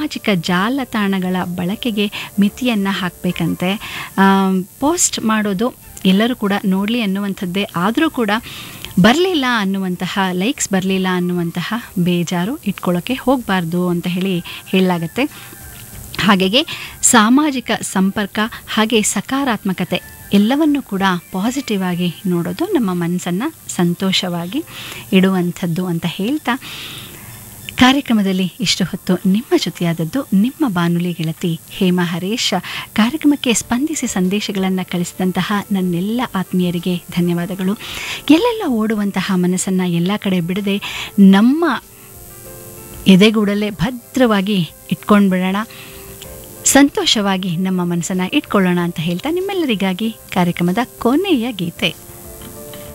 ಸಾಮಾಜಿಕ ಜಾಲತಾಣಗಳ ಬಳಕೆಗೆ ಮಿತಿಯನ್ನು ಹಾಕಬೇಕಂತೆ ಪೋಸ್ಟ್ ಮಾಡೋದು ಎಲ್ಲರೂ ಕೂಡ ನೋಡಲಿ ಅನ್ನುವಂಥದ್ದೇ ಆದರೂ ಕೂಡ ಬರಲಿಲ್ಲ ಅನ್ನುವಂತಹ ಲೈಕ್ಸ್ ಬರಲಿಲ್ಲ ಅನ್ನುವಂತಹ ಬೇಜಾರು ಇಟ್ಕೊಳ್ಳೋಕ್ಕೆ ಹೋಗಬಾರ್ದು ಅಂತ ಹೇಳಿ ಹೇಳಲಾಗತ್ತೆ ಹಾಗೆಯೇ ಸಾಮಾಜಿಕ ಸಂಪರ್ಕ ಹಾಗೆ ಸಕಾರಾತ್ಮಕತೆ ಎಲ್ಲವನ್ನು ಕೂಡ ಪಾಸಿಟಿವ್ ಆಗಿ ನೋಡೋದು ನಮ್ಮ ಮನಸ್ಸನ್ನು ಸಂತೋಷವಾಗಿ ಇಡುವಂಥದ್ದು ಅಂತ ಹೇಳ್ತಾ ಕಾರ್ಯಕ್ರಮದಲ್ಲಿ ಇಷ್ಟು ಹೊತ್ತು ನಿಮ್ಮ ಜೊತೆಯಾದದ್ದು ನಿಮ್ಮ ಬಾನುಲಿ ಗೆಳತಿ ಹೇಮಾ ಹರೇಶ್ ಕಾರ್ಯಕ್ರಮಕ್ಕೆ ಸ್ಪಂದಿಸಿ ಸಂದೇಶಗಳನ್ನು ಕಳಿಸಿದಂತಹ ನನ್ನೆಲ್ಲ ಆತ್ಮೀಯರಿಗೆ ಧನ್ಯವಾದಗಳು ಎಲ್ಲೆಲ್ಲ ಓಡುವಂತಹ ಮನಸ್ಸನ್ನು ಎಲ್ಲ ಕಡೆ ಬಿಡದೆ ನಮ್ಮ ಎದೆಗೂಡಲೇ ಭದ್ರವಾಗಿ ಇಟ್ಕೊಂಡು ಬಿಡೋಣ ಸಂತೋಷವಾಗಿ ನಮ್ಮ ಮನಸ್ಸನ್ನು ಇಟ್ಕೊಳ್ಳೋಣ ಅಂತ ಹೇಳ್ತಾ ನಿಮ್ಮೆಲ್ಲರಿಗಾಗಿ ಕಾರ್ಯಕ್ರಮದ ಕೊನೆಯ ಗೀತೆ